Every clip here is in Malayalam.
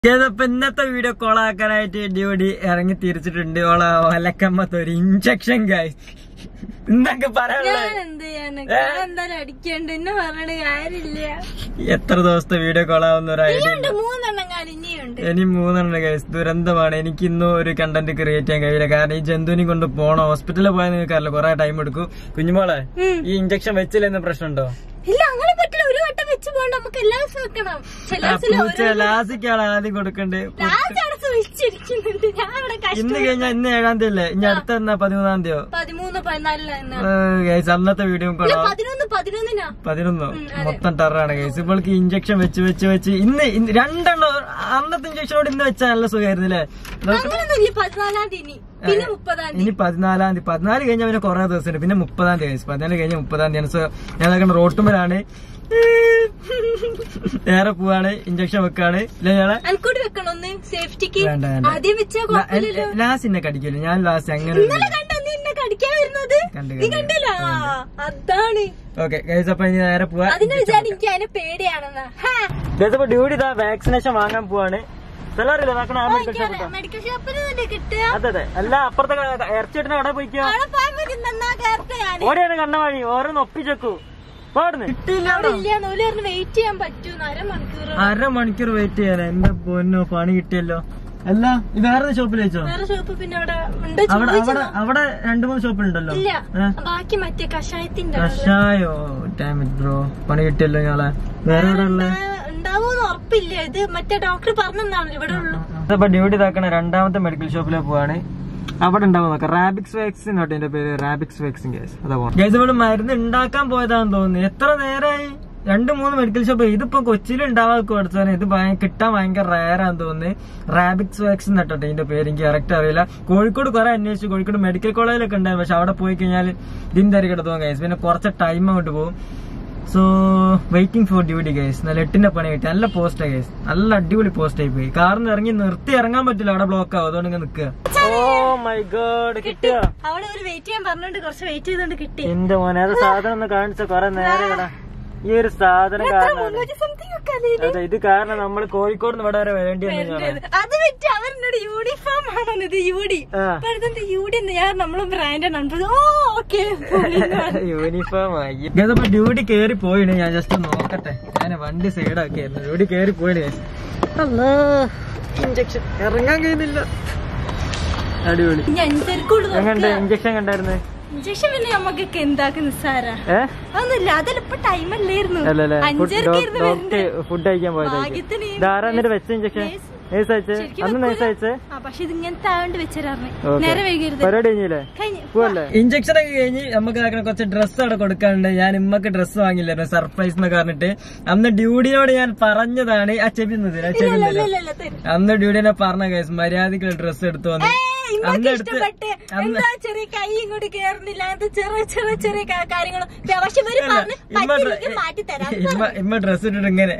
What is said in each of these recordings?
ഇതപ്പോ ഇന്നത്തെ വീഡിയോ കോളാക്കാനായിട്ട് ഡ്യൂടി ഇറങ്ങി തിരിച്ചിട്ടുണ്ട് ഓളെ ഒലക്കമ്മത്ത് ഒരു ഇഞ്ചക്ഷൻ കായ് എന്തൊക്കെ പറയാനുള്ളത് ഞാൻ എന്ത് ചെയ്യാന് ഞാൻ എന്തായാലും അടിക്കണ്ട് എന്നെ പറഞ്ഞിട്ട് കാര്യമില്ല എത്ര ദിവസത്തെ വീഡിയോ കോളാവുന്ന ഒരു ഐഡിയ ഇനിയുണ്ട് മൂന്നെണ്ണം കാലം ഇനിയുണ്ട് ഇനി മൂന്നെണ്ണം കേസ് ദുരന്തമാണ് എനിക്ക് ഇന്നും ഒരു കണ്ടന്റ് ക്രിയേറ്റ് ചെയ്യാൻ കഴിയില്ല കാരണം ഈ ജന്തുവിനെ കൊണ്ട് പോണം ഹോസ്പിറ്റലിൽ പോയാൽ നിങ്ങൾക്ക് അറിയില്ല കുറെ ടൈം എടുക്കും കുഞ്ഞുമോളെ ഉം. ഈ ഇഞ്ചക്ഷൻ വെച്ചില്ലെന്ന് പ്രശ്നമുണ്ടോ ഇല്ല അങ്ങനെ പറ്റില്ല ഒരു വട്ടം വെച്ച് പോകണ്ട നമുക്ക് എല്ലാ ദിവസവും വെക്കണം ചില ആ ദിവസം പൂച്ച ലാസിക്കാണ് ആദ്യം കൊടുക്കണ്ടേ ലാസ്റ്റ് വിളിച്ചിരിക്കുന്നുണ്ട് ഞാൻ ഇവിടെ ഇന്ന് കഷ്ടം കഴിഞ്ഞാൽ ഇന്ന് ഏഴാം തീയതി അല്ലേ ഇനി അടുത്ത എന്നാ പതിമൂന്നാം തീയതിയോ പതിമൂന്ന് പതിനാലിലാണ് ഗൈസ് അന്നത്തെ വീഡിയോ ഇല്ല പതിനൊന്ന് പതിനൊന്നിനാ പതിനൊന്നോ മൊത്തം ടെററാണ് കേസ് ഇവൾക്ക് ഇഞ്ചക്ഷൻ വെച്ച് വെച്ച് വെച്ച് ഇന്ന് ഇന്ന് രണ്ടെണ്ണം അന്നത്തെ ഇഞ്ചക്ഷനോട് ഇന്ന് വെച്ചാൽ നല്ല സുഖമായിരുന്നു അല്ലേ അങ്ങനൊന്നും ഇല്ല പതിനാലാം തീയതി പിന്നെ മുപ്പതാം തീയതി ഇനി പതിനാലാം തീയതി പതിനാല് കഴിഞ്ഞാൽ പിന്നെ കുറെ ദിവസമുണ്ട് പിന്നെ മുപ്പതാം തീയതി guys. പതിനാല് കഴിഞ്ഞ മുപ്പതാം തീയതി സോ ഞാൻ നോക്കുന്ന റോട്ടുമ്പലാണ് നേരെ പോവാണ് ഇഞ്ചക്ഷൻ വെക്കാണ് ഇല്ല ഞങ്ങളെ അനക്കൂടി വെക്കണം ഒന്ന് സേഫ്റ്റിക്ക് വേണ്ട, വേണ്ട. ആദ്യം വെച്ചാ കുഴപ്പമില്ലല്ലോ ലാസ്റ്റ് എന്നെ കടിക്കില്ല ഞാൻ ലാസ്റ്റ് അങ്ങനെ ഇന്നലെ കണ്ട നീ എന്നെ കടിക്കാൻ വരുന്നത് കണ്ടു, നീ കണ്ടു. കണ്ടില്ല അതാണ് ഓക്കെ ഗൈസ് അപ്പൊ ഇനി നേരെ പോവാ അതിന് വിചാരം എനിക്ക് അതിനെ പേടിയാണെന്നാ ഗൈസ് അപ്പൊ ഡ്യൂട്ടി ഇതാ വാക്സിനേഷൻ വാങ്ങാൻ പോവാണ് സ്ഥലം അറിയില്ല നോക്കണ ആ മെഡിക്കൽ ഷോപ്പ് മെഡിക്കൽ ഷോപ്പിൽ നിന്ന് കിട്ടുക അതെ അതെ അല്ല അപ്പുറത്തെ ഇറച്ചിട്ടിന് കട പോയിക്കോ അവിടെ പോകാൻ പറ്റുന്ന കേരളത്തെ ഞാൻ ഓടിയാണ് കണ്ണ വഴി ഓരോന്ന് ഒപ്പിച്ചേക്കൂ പാടുന്നു കിട്ടിയില്ല ഇല്ല നൂല് പറഞ്ഞ് വെയിറ്റ് ചെയ്യാൻ പറ്റൂ അരമണിക്കൂർ അരമണിക്കൂർ വെയിറ്റ് ചെയ്യാൻ എന്റെ പൊന്നോ പണി കിട്ടിയല്ലോ അല്ല ഇത് വേറെ ഷോപ്പിൽ വെച്ചോ വേറെ ഷോപ്പ് പിന്നെ അവിടെ ഉണ്ട് അവിടെ അവിടെ അവിടെ രണ്ടു മൂന്ന് ഷോപ്പിലുണ്ടല്ലോ ഇല്ല ഏ? ബാക്കി മറ്റേ കഷായത്തിന്റെ കഷായോ ഡാമിറ്റ് ബ്രോ പണി കിട്ടിയല്ലോ ഞങ്ങളെ വേറെ എവിടെ ഉള്ള ഉണ്ടാവൂന്ന് ഉറപ്പില്ല ഇത് മറ്റേ ഡോക്ടർ പറഞ്ഞെന്നാണല്ലോ ഇവിടെ ഉള്ളു അപ്പൊ ഡ്യൂട്ടി ഇതാക്കണ രണ്ടാമത്തെ മെഡിക്കൽ ഷോപ്പിലേക്ക് പോവാണ് അവിടെ ഉണ്ടാവും നോക്കാം റാബിക്സ് വാക്സിൻ കേട്ടോ എന്റെ പേര് റാബിക്സ് വാക്സിൻ കേസ് അതാ പോകണം കേസ് ഇവിടെ മരുന്ന് ഉണ്ടാക്കാൻ പോയതാണെന്ന് തോന്നുന്നു എത്ര നേരമായി രണ്ട് മൂന്ന് മെഡിക്കൽ ഷോപ്പ് ഇതിപ്പോ കൊച്ചിയിൽ ഉണ്ടാവാൻ അടുത്താണ് ഇത് ഭയ- കിട്ടാൻ ഭയങ്കര റയറാന്ന് തോന്നുന്നു റാബിക്സ് വാക്സിൻ കേട്ടോ ഇതിന്റെ പേര് എനിക്ക് കറക്റ്റ് അറിയില്ല കോഴിക്കോട് കുറെ അന്വേഷിച്ചു കോഴിക്കോട് മെഡിക്കൽ കോളേജിലൊക്കെ ഉണ്ടായിരുന്നു പക്ഷെ അവിടെ പോയി കഴിഞ്ഞാൽ ഇതിന്റെ തിരക്കിട്ട് തോന്നുന്നു കേസ് പിന്നെ കുറച്ച് ടൈം അങ്ങോട്ട് പോകും so waiting for duty guys നല്ല എട്ടിന്റെ പണി കിട്ടി നല്ല പോസ്റ്റ് ഗൈസ് നല്ല അടിപൊളി പോസ്റ്റ് ആയി പോയി കാറിന് ഇറങ്ങി നിർത്തി ഇറങ്ങാൻ പറ്റില്ല അവിടെ ബ്ലോക്ക് ആവും അതുകൊണ്ട് ഇങ്ങനെ നിക്കുക ഓ മൈ ഗോഡ് കിട്ടിയ അവിടെ ഒരു വെയിറ്റ് ചെയ്യാൻ പറഞ്ഞോണ്ട് കുറച്ച് വെയിറ്റ് ചെയ്തോണ്ട് കിട്ടി എന്റെ മോനെ അത് സാധനം ഒന്ന് കാണിച്ച കൊറേ നേരം ഇവിടെ ഈ ഒരു സാധനം കാരണമാണ് മുന്നൂറ്റി സംതിങ് ഒക്കെ അല്ലേ അതെ ഇത് കാരണം നമ്മൾ കോഴിക്കോട് നിന്ന് ഇവിടെ വരെ വരേണ്ടി വന്നു ഞാൻ ഇത്? അത് വിറ്റ് അവരെന്നോട് യൂണിഫോം ആണോ ഇത് യൂഡി ആ. അപ്പൊ യൂഡി എന്ന് ഞാൻ നമ്മളും ബ്രാൻഡ് ആണ് ഓ ഓക്കെ യൂണിഫോം ആയി ഇതിപ്പോ ഡ്യൂട്ടി കേറി പോയിണ് ഞാൻ ജസ്റ്റ് നോക്കട്ടെ ഞാൻ വണ്ടി സൈഡാക്കിയായിരുന്നു ഡ്യൂട്ടി കേറി പോയിണ് ഇഞ്ചക്ഷൻ ഇറങ്ങാൻ കഴിയുന്നില്ല അടിപൊളി ഇനി അഞ്ചരക്കുള്ളൂ എങ്ങണ്ട് ഇഞ്ചക്ഷൻ കണ്ടായിരുന്നു ഇഞ്ചക്ഷൻ പിന്നെ നമ്മക്കൊക്കെ എന്താക്കും നിസ്സാര ഏ അതൊന്നുമില്ല അതിലിപ്പോ ഇപ്പൊ ടൈം അല്ലായിരുന്നു അല്ലല്ലേ അഞ്ചരക്കായിരുന്നു ഡോക്ടർ ഫുഡ് കഴിക്കാൻ പോയതായിരിക്കും ഭാഗ്യത്തിന് ഈ ധാരാ എന്നിട്ട് വെച്ച ഇഞ്ചക്ഷൻ Yes. നേഴ്സ് അയച്ച് ശരിക്കും അന്ന് നേഴ്സ് അയച്ച് ആ പക്ഷെ ഇത് ഇങ്ങനത്തെ ആവണ്ട് വെച്ചറിഞ്ഞു Okay. നേരെ വൈകരുത് പരിപാടി കഴിഞ്ഞില്ലേ കഴിഞ്ഞു പോവല്ലേ ഇഞ്ചക്ഷൻ ഒക്കെ കഴിഞ്ഞ് നമുക്ക് ഇതാക്കണ കുറച്ച് ഡ്രസ്സ് അവിടെ കൊടുക്കാനുണ്ട് ഞാൻ ഇമ്മക്ക് ഡ്രസ്സ് വാങ്ങില്ലായിരുന്നു സർപ്രൈസ് എന്ന് പറഞ്ഞിട്ട് അന്ന് ഡ്യൂഡിയോട് ഞാൻ പറഞ്ഞതാണ് ആ ചെവി നിന്നില്ല ആ ചെവി ഇല്ല, നിന്നില്ല ഇല്ല, ഇല്ല, തരും. അന്ന് ഡ്യൂഡിനെ പറഞ്ഞ കേസ് മര്യാദക്കുള്ള ഡ്രസ്സ് എടുത്തു വന്ന് ഏയ്, ഇമ്മക്ക് അന്ന് എടുത്ത് ഇഷ്ടപ്പെട്ട് എന്താ ചെറിയ കൈ ഇങ്ങോട്ട് കേറുന്നില്ല അങ്ങനത്തെ ചെറിയ ചെറിയ ചെറിയ കാ- കാര്യങ്ങളും പക്ഷെ ഇവര് പറഞ്ഞ് ഇമ്മ പറ്റില്ലെങ്കിൽ മാറ്റി തരാം ഇമ്മ ഇമ്മ ഡ്രസ് ഇട്ടിട്ട് ഇങ്ങനെ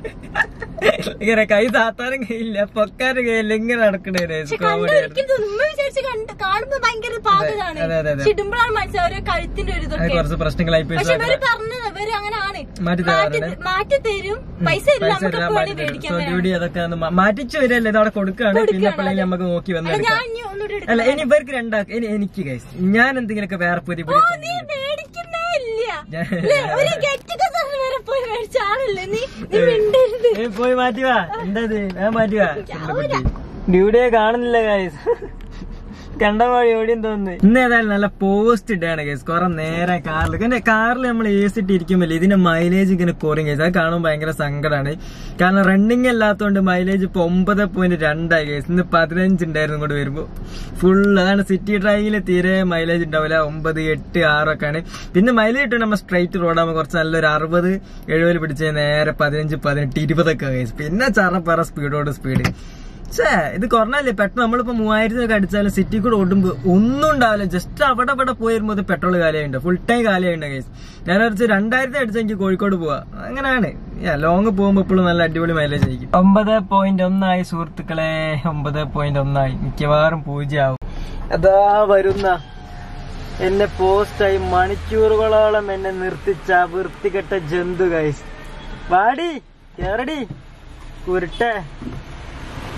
ഇങ്ങനെ കൈ താത്താനും കയ്യില്ല പൊക്കാനും കയ്യില്ല ഇങ്ങനെ നടക്കണേ പക്ഷെ കോമഡി കണ്ടൊരിക്കലും തോന്നും ഉമ്മ വിചാരിച്ച് കണ്ട് കാണുമ്പോ ഭയങ്കര പാകതാണ് അതെ, അതെ, അതെ. പക്ഷെ ഇടുമ്പോഴാണ് മനസ്സിലാവും ഓരോ കഴുത്തിന്റെ ഒരു അത് ഇതൊക്കെ കുറച്ച് പ്രശ്നങ്ങളായി പോയി പക്ഷെ ഇവര് പറഞ്ഞത് ഇവര് അങ്ങനെയാണ് മാറ്റി തരാറുണ്ട് മാറ്റി തരും പൈസ ഇല്ല പൈസ നമുക്ക് തരാൻ വേണ്ടി മാറ്റി തരും മേടിക്കാൻ സോ വേണം. ഡ്യൂട്ടി അതൊക്കെ ഒന്ന് മാ- മാറ്റിച്ചു വരല്ലേ ഇത് അവിടെ കൊടുക്കുകയാണ് പിന്നെ എപ്പോഴെങ്കിലും നമുക്ക് നോക്കി അല്ല, വന്നെടുക്കാം ഞാൻ ഇനി ഒന്നുകൂടി എടുക്കാം അല്ല ഇനി ഇവർക്ക് രണ്ടാക്ക് ഇനി എനിക്ക് കൈസ് ഞാൻ എന്തെങ്കിലുമൊക്കെ വേറെ പുതിയ പുതിയ ഓ, നീ മേടിക്കുന്നേ ഇല്ല ഞാൻ- ല്ലേ, ഒരു ഗെറ്റ് വരെ പോയി മേടിച്ച ആളല്ലേ നീ നീ മിണ്ടരുത് ഏ, പോയി മാറ്റി വാ എന്താ ഇത് ഞാൻ മാറ്റി വാ ഡ്യൂഡിയെ കാണുന്നില്ല ഗൈസ് കണ്ട വഴി എവിടെയും തോന്നുന്നു ഇന്ന് ഏതായാലും നല്ല പോസ്റ്റ് ഇടാണ് ഗൈസ് കുറെ നേരെ കാറിൽ പിന്നെ കാറിൽ നമ്മൾ എ സി ഇട്ട് ഇരിക്കുമ്പോൾ ഇതിന്റെ മൈലേജ് ഇങ്ങനെ കുറയും ഗൈസ് അത് കാണുമ്പോൾ ഭയങ്കര സങ്കടമാണ് കാരണം റണ്ണിങ് അല്ലാത്തതുകൊണ്ട് മൈലേജ് ഇപ്പൊ ഒമ്പത് പോയിന്റ് രണ്ടായി ഗൈസ് ഇന്ന് പതിനഞ്ച് ഉണ്ടായിരുന്നു ഇങ്ങോട്ട് വരുമ്പോൾ ഫുൾ അതാണ് സിറ്റി ഡ്രൈവിൽ തീരെ മൈലേജ് ഉണ്ടാവില്ല ഒമ്പത് എട്ട് ആറൊക്കെ ആണ് പിന്നെ മൈലേജ് ഇട്ട് നമ്മൾ സ്ട്രൈറ്റ് റോഡാകുമ്പോൾ കുറച്ച് നല്ലൊരു അറുപത് എഴുപതിൽ പിടിച്ച് നേരെ പതിനഞ്ച് പതിനെട്ട് ഇരുപതൊക്കെ ഗൈസ് പിന്നെ ചറപ്പറ സ്പീഡോട് സ്പീഡ് ഛേ ഇത് കുറഞ്ഞല്ലേ പെട്രോൾ നമ്മളിപ്പോ മൂവായിരത്തിനൊക്കെ അടിച്ചാലും സിറ്റി കൂടെ ഓടുമ്പോ ഒന്നും ഉണ്ടാവില്ല ജസ്റ്റ് അവിടെ അവിടെ പോയി വരുമ്പോൾ പെട്രോൾ കാലിയുണ്ട് ഫുൾ ടൈം കാലിയുണ്ട് കേസ് ഞാൻ കുറച്ച് രണ്ടായിരത്തി അടിച്ചാൽ എനിക്ക് കോഴിക്കോട് പോവാ അങ്ങനെയാണ് ലോങ് പോകുമ്പോ ഇപ്പോഴും നല്ല അടിപൊളി മൈലേജ് ആയിരിക്കും ഒമ്പത് പോയിന്റ് ഒന്നായി സുഹൃത്തുക്കളെ ഒമ്പത് പോയിന്റ് ഒന്നായി മിക്കവാറും പൂജ്യമാവും അതാ വരുന്ന എന്നെ പോസ്റ്റായി മണിക്കൂറുകളോളം എന്നെ നിർത്തിച്ച ആ വൃത്തികെട്ട ജന്തു ഗൈസ് വാടി കേറടി കുരുട്ടെ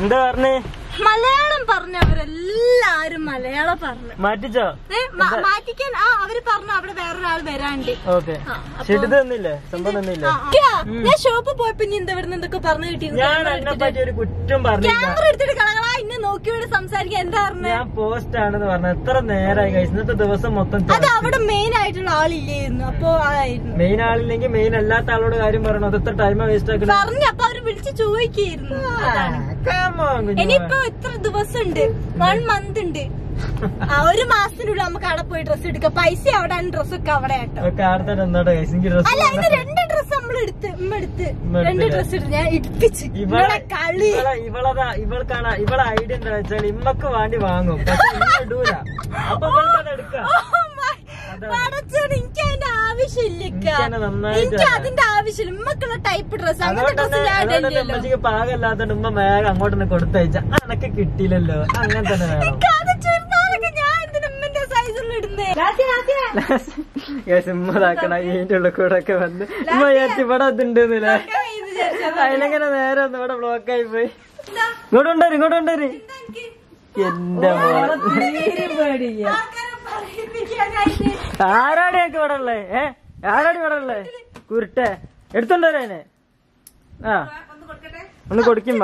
എന്താ പറഞ്ഞേ മലയാളം പറഞ്ഞവരെല്ലാരും മലയാളം പറഞ്ഞു മാറ്റിച്ചോ ഏ, മ- മാറ്റിക്കാൻ ആ അവര് പറഞ്ഞു അവിടെ വേറൊരാൾ വരാണ്ട് ഓക്കെ ആ, ഷെഡ് തന്നില്ലേ സംഭവം തന്നില്ലേ ആ, ആ. ഞാൻ ഷോപ്പ് പോയപ്പോ ഇനി എന്താ ഇവിടെ എന്തൊക്കെ പറഞ്ഞു കിട്ടിയിരുന്നു ഞാൻ അതിനെ പറ്റി ഒരു കുറ്റം പറഞ്ഞില്ല ക്യാമറ എടുത്തിട്ട് കളകളാ ഇന്നെ നോക്കിയോട് സംസാരിക്കാൻ എന്താ പറഞ്ഞത് ഞാൻ പോസ്റ്റ് ആണെന്ന് പറഞ്ഞു എത്ര നേരമായി കഴിച്ചു ഇന്നത്തെ ദിവസം മൊത്തം അത് അവിടെ മെയിൻ ആയിട്ടുള്ള ആളില്ലായിരുന്നു അപ്പൊ ആയിരുന്നു മെയിൻ ആളില്ലെങ്കിൽ മെയിൻ അല്ലാത്ത ആളോട് കാര്യം പറയണം അത് എത്ര ടൈം വേസ്റ്റ് ആക്കണം പറഞ്ഞു അപ്പൊ അവര് വിളിച്ച് ചോദിക്കായിരുന്നു അതാണ് Come on, കുഞ്ഞുമോനെ. ഇനിയിപ്പോ എത്ര ദിവസം ഉണ്ട് വൺ മന്ത് ഉണ്ട് ആ, ഒരു മാസത്തിനുള്ളിൽ നമുക്ക് അവിടെ പോയി ഡ്രസ് എടുക്കാം പൈസ അവിടെ ഡ്രസ്സൊക്കെ അവിടെ ആട്ടോ ഒക്കെ ആടുത്ത എന്താട്ടോ കഴിച്ചു എനിക്ക് ഡ്രസ് അല്ല ഇത് രണ്ട് ഡ്രസ് നമ്മൾ എടുത്ത് ഉമ്മ എടുത്ത് ഉമ്മ രണ്ട് എടുത്തില്ലേ? ഡ്രസ് എടുത്ത് ഞാൻ ഇടിപ്പിച്ച് ഇവളെ ഇവളെ കളി ഇവളെ ഇവളതാ ഇവൾക്കാണ് ഇവളെ ഐഡിയ എന്താ വെച്ചാൽ ഇമ്മക്ക് വേണ്ടി വാങ്ങും പക്ഷെ ഇമ്മ ഇടൂല അപ്പൊ ഇവൾക്കത് എടുക്കാം Oh my- പടച്ചോനെ, എനിക്ക് അതിന്റെ ആവശ്യമില്ല ഇക്ക. എനിക്കതിനെ നന്നായിട്ട് എനിക്ക് അതിന്റെ ആവശ്യമില്ല ഉമ്മക്കുള്ള ടൈപ്പ് ഡ്രസ് അങ്ങനത്തെ ഡ്രസ് ഞാൻ അതുകൊണ്ട് ഇടില്ലല്ലോ ഉമ്മച്ചിക്ക് പാകല്ലാത്തോണ്ട് ഉമ്മ വേഗം അങ്ങോട്ട് തന്നെ കൊടുത്തയച്ച അനക്ക് കിട്ടിയില്ലല്ലോ അങ്ങനെ തന്നെ വേണം ഇക്ക, അത് ചുരിദാറൊക്കെ ഞാൻ എന്തിനാ ഉമ്മന്റെ സൈസിൽ ഇടുന്നേ ഉമ്മതാക്കണ ഇതിന്റെ ഉള്ളിൽ കൂടെ ഒക്കെ വന്ന് ഉമ്മ വിചാരിച്ചു ഇവിടെ അതുണ്ടെന്നില്ലേ അതിലെങ്ങനെ നേരെ ഒന്ന് ഇവിടെ ബ്ലോക്ക് ആയി പോയി ഇങ്ങോട്ട് കൊണ്ടുവരും ഇങ്ങോട്ട് കൊണ്ടുവരും എന്റെ മോളെ ആരാടി ഞങ്ങൾക്ക് ഇവിടെ ഉള്ളേ ഏ ആരാടി ഇവിടെ ഉള്ളേ കുരുട്ടെ എടുത്തോണ്ടേ ആ ഒന്ന് കൊടുക്കുമ്പോ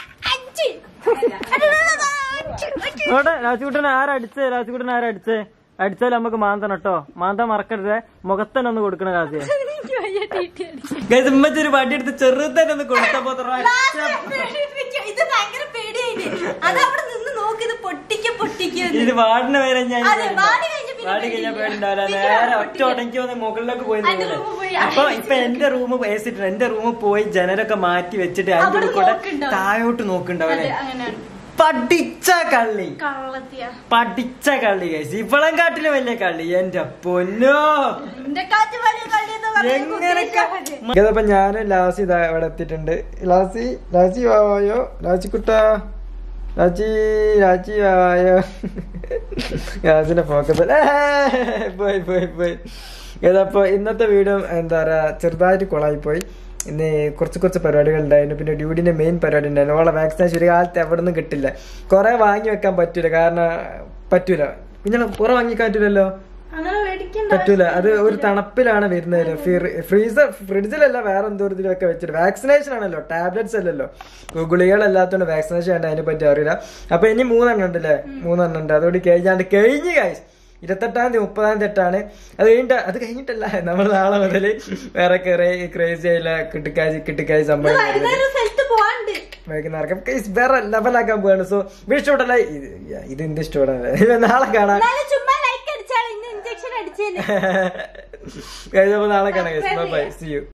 ഇവിടെ രാജുക്കുട്ടനെ ആരാ അടിച്ചേ രാജുക്കുട്ടനെ ആരാ അടിച്ചേ അടിച്ചാൽ നമുക്ക് മാന്തണം കേട്ടോ മാന്താൻ മറക്കരുത് മുഖത്തന്നെ ഒന്ന് കൊടുക്കണ രാജു ഉമ്മച്ചി ഒരു വടി എടുത്ത് ചെറുതന്നെ ഒന്ന് കൊടുത്തപ്പോ ഇത് ഭയങ്കര പേടിയായി അത് അവിടെ നിന്ന് നോക്കി ഇത് പൊട്ടിക്ക പൊട്ടിക്ക ഇത് വാടിന വരെ ഞാൻ അതെ, വാടി കഴിഞ്ഞ പിന്നെ വാടി കഴിഞ്ഞാൽ പേടിയില്ല. പേടിണ്ടാവില്ല പിന്നെ നേരെ അവിടെ ഒറ്റ ഉടക്കി വന്ന് മുകളിലേക്ക് പോയി അതിന്റെ നിന്നില്ലേ. room പോയി. ഇപ്പൊ ഇപ്പൊ എന്റെ റൂം ഏസിട്ടുണ്ട് എന്റെ റൂമിൽ പോയി ജനലൊക്കെ മാറ്റി വെച്ചിട്ട് അതിന്റെ അവിടെ ഉള്ളിൽ കൂടെ നോക്കുന്നുണ്ടാവും. താഴോട്ട് നോക്കുന്നുണ്ടാവില്ലേ അതെ അങ്ങനെയാണ് പഠിച്ച കള്ളി കള്ളത്തിയ പഠിച്ച കള്ളി കഴിച്ചു ഇവളം കാട്ടിലും വലിയ കള്ളി എന്റെ പൊന്നോ എന്റെ കാറ്റ് വലിയ കളിയെന്ന് എങ്ങനെയൊക്കെ ഇതിപ്പോ ഞാനും ലാസി ഇതാ ഇവിടെ എത്തിയിട്ടുണ്ട് ലാസി ലാസി വായോ ലാച്ചിക്കുട്ട ലാച്ചി ലാച്ചി വായോ ലാസിന്റെ ഫോക്കസ് പോയി പോയി പോയി ഇതപ്പോ ഇന്നത്തെ വീഡിയോ എന്താ പറയാ ചെറുതായിട്ട് കൊളായി പോയി ഇന്ന് കുറച്ച് കുറച്ച് പരിപാടികൾ ഉണ്ടായിരുന്നു പിന്നെ ഡ്യൂഡിന്റെ മെയിൻ പരിപാടി ഉണ്ടായിരുന്നു ഓളെ വാക്സിനേഷൻ ഒരു കാലത്ത് എവിടെ നിന്നും കിട്ടില്ല കുറെ വാങ്ങി വെക്കാൻ പറ്റൂല കാരണം പറ്റൂല പിന്നെ കുറെ വാങ്ങിക്കാൻ പറ്റൂലല്ലോ അങ്ങനെ മേടിക്കണ്ട പറ്റൂല അത് ഒരു തണുപ്പിലാണ് വരുന്നത് ഫ്രീസർ ഫ്രിഡ്ജിലല്ല വേറെ എന്തോ ഇതിലൊക്കെ വെച്ചിട്ട് വാക്സിനേഷൻ ആണല്ലോ ടാബ്ലറ്റ്സ് അല്ലല്ലോ ഗുളികളല്ലാത്തോണ്ട് വാക്സിനേഷൻ ഉണ്ട് അതിനെ പറ്റി അറിയില്ല അപ്പൊ ഇനി മൂന്നെണ്ണം ഉണ്ട് അല്ലേ മൂന്നെണ്ണം ഉണ്ട് അതോട് കഴിഞ്ഞാണ്ട് കഴിഞ്ഞ് കാശ് ഇരുപത്തെട്ടാം തീയതി മുപ്പതാം തീയതി എട്ടാണ് അത് കഴിഞ്ഞിട്ട് അത് കഴിഞ്ഞിട്ടല്ല നമ്മൾ നാളെ മുതൽ വേറെ ക്രേസി ആയില്ല കിട്ടിക്കാശ് കിട്ടിക്കാശ് സംഭവം വൈകുന്നേരം സ്ഥലത്ത് പോവാണ്ട് വൈകുന്നേരം കേസ് വേറെ ലെവലാക്കാൻ പോവാണ് സോ ഇഷ്ടമല്ല ഇത് ഇത് എന്ത് ഇഷ്ടമാണ് നാളെ കാണാം എന്നാലും ചുമ്മാ ലൈക്ക് അടിച്ചാൽ ഇന്ന് ഇഞ്ചക്ഷൻ അടിച്ചേനെ കഴിഞ്ഞപ്പോ നാളെ കാണാം ബൈ സി യു